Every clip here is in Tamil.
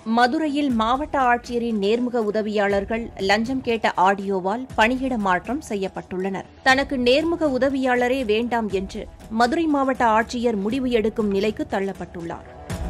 மதுரையில் மாவட்ட ஆட்சியரின் நேர்முக உதவியாளர்கள் லஞ்சம் கேட்ட ஆடியோவால் பணியிட மாற்றம் செய்யப்பட்டுள்ளனர் தனக்கு நேர்முக உதவியாளரே வேண்டாம் என்று மதுரை மாவட்ட ஆட்சியர் முடிவு எடுக்கும் நிலைக்கு தள்ளப்பட்டுள்ளார்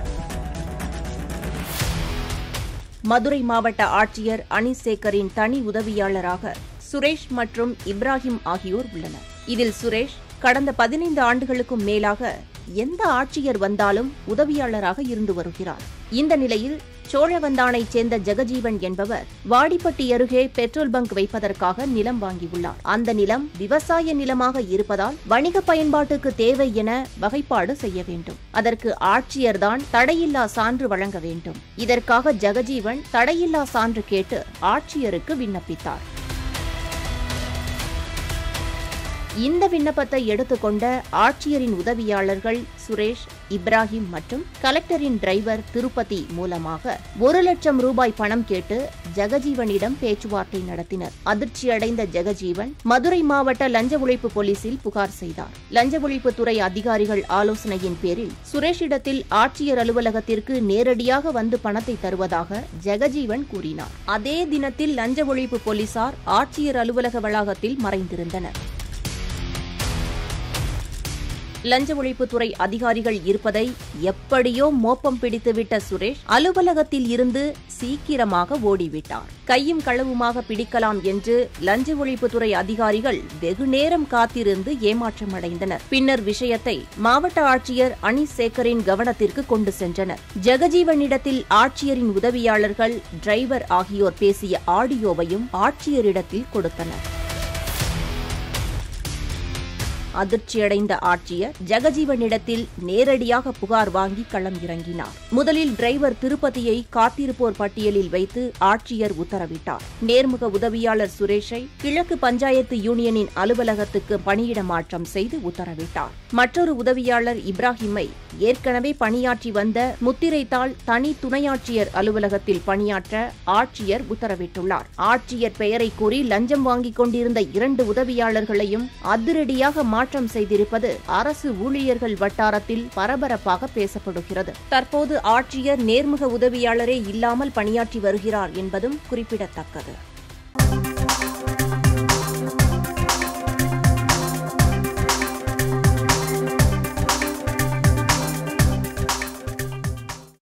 மதுரை மாவட்ட ஆட்சியர் அனிசேகரின் தனி உதவியாளராக சுரேஷ் மற்றும் இப்ராஹிம் ஆகியோர் உள்ளனர் இதில் சுரேஷ் கடந்த பதினைந்து ஆண்டுகளுக்கும் மேலாக எந்த ஆட்சியர் வந்தாலும் உதவியாளராக இருந்து வருகிறார் இந்த நிலையில் சோழவந்தானைச் சேர்ந்த ஜெகஜீவன் என்பவர் வாடிப்பட்டி அருகே பெட்ரோல் பங்க் வைப்பதற்காக நிலம் வாங்கியுள்ளார் அந்த நிலம் விவசாய நிலமாக இருப்பதால் வணிக பயன்பாட்டுக்கு தேவை என வகைப்பாடு செய்ய வேண்டும் அதற்கு ஆட்சியர்தான் தடையில்லா சான்று வழங்க வேண்டும் இதற்காக ஜெகஜீவன் தடையில்லா சான்று கேட்டு ஆட்சியருக்கு விண்ணப்பித்தார் இந்த விண்ணப்பத்தை எடுத்துக்கொண்ட ஆட்சியரின் உதவியாளர்கள் சுரேஷ் இப்ராஹிம் மற்றும் கலெக்டரின் டிரைவர் திருப்பதி மூலமாக ஒரு லட்சம் ரூபாய் பணம் கேட்டு ஜெகஜீவனிடம் பேச்சுவார்த்தை நடத்தினர் அதிர்ச்சியடைந்த ஜெகஜீவன் மதுரை மாவட்ட லஞ்ச ஒழிப்பு போலீசில் புகார் செய்தார் லஞ்ச ஒழிப்புத்துறை அதிகாரிகள் ஆலோசனையின் பேரில் சுரேஷிடத்தில் ஆட்சியர் அலுவலகத்திற்கு நேரடியாக வந்து பணத்தை தருவதாக ஜெகஜீவன் கூறினார் அதே தினத்தில் லஞ்ச ஒழிப்பு போலீசார் ஆட்சியர் அலுவலக வளாகத்தில் மறைந்திருந்தனர் லஞ்ச ஒழிப்புத்துறை அதிகாரிகள் இருப்பதை எப்படியோ மோப்பம் பிடித்துவிட்ட சுரேஷ் அலுவலகத்தில் இருந்து சீக்கிரமாக ஓடிவிட்டார் கையும் களவுமாக பிடிக்கலாம் என்று லஞ்ச ஒழிப்புத்துறை அதிகாரிகள் வெகுநேரம் காத்திருந்து ஏமாற்றமடைந்தனர் பின்னர் விஷயத்தை மாவட்ட ஆட்சியர் அனிசேகரின் கவனத்திற்கு கொண்டு சென்றனர் ஜெகஜீவனிடத்தில் ஆட்சியரின் உதவியாளர்கள் டிரைவர் ஆகியோர் பேசிய ஆடியோவையும் ஆட்சியரிடத்தில் கொடுத்தனர் அதிர்ச்சியடைந்த ஆட்சியர் ஜெகஜீவனிடத்தில் நேரடியாக புகார் வாங்கி களம் இறங்கினார் முதலில் டிரைவர் திருப்பதியை காத்திருப்போர் பட்டியலில் வைத்து ஆட்சியர் உத்தரவிட்டார் நேர்முக உதவியாளர் சுரேஷை கிழக்கு பஞ்சாயத்து யூனியனின் அலுவலகத்துக்கு பணியிட மாற்றம் செய்து உத்தரவிட்டார் மற்றொரு உதவியாளர் இப்ராஹிமை ஏற்கனவே பணியாற்றி வந்த முத்திரைத்தாள் தனி துணையாட்சியர் அலுவலகத்தில் பணியாற்ற ஆட்சியர் உத்தரவிட்டுள்ளார் ஆட்சியர் பெயரை கூறி லஞ்சம் வாங்கிக் கொண்டிருந்த இரண்டு உதவியாளர்களையும் அதிரடியாக மாற்றம் செய்திருப்பது அரசு ஊழியர்கள் வட்டாரத்தில் பரபரப்பாக பேசப்படுகிறது தற்போது ஆட்சியர் நேர்முக உதவியாளரே இல்லாமல் பணியாற்றி வருகிறார் என்பதும் குறிப்பிடத்தக்கது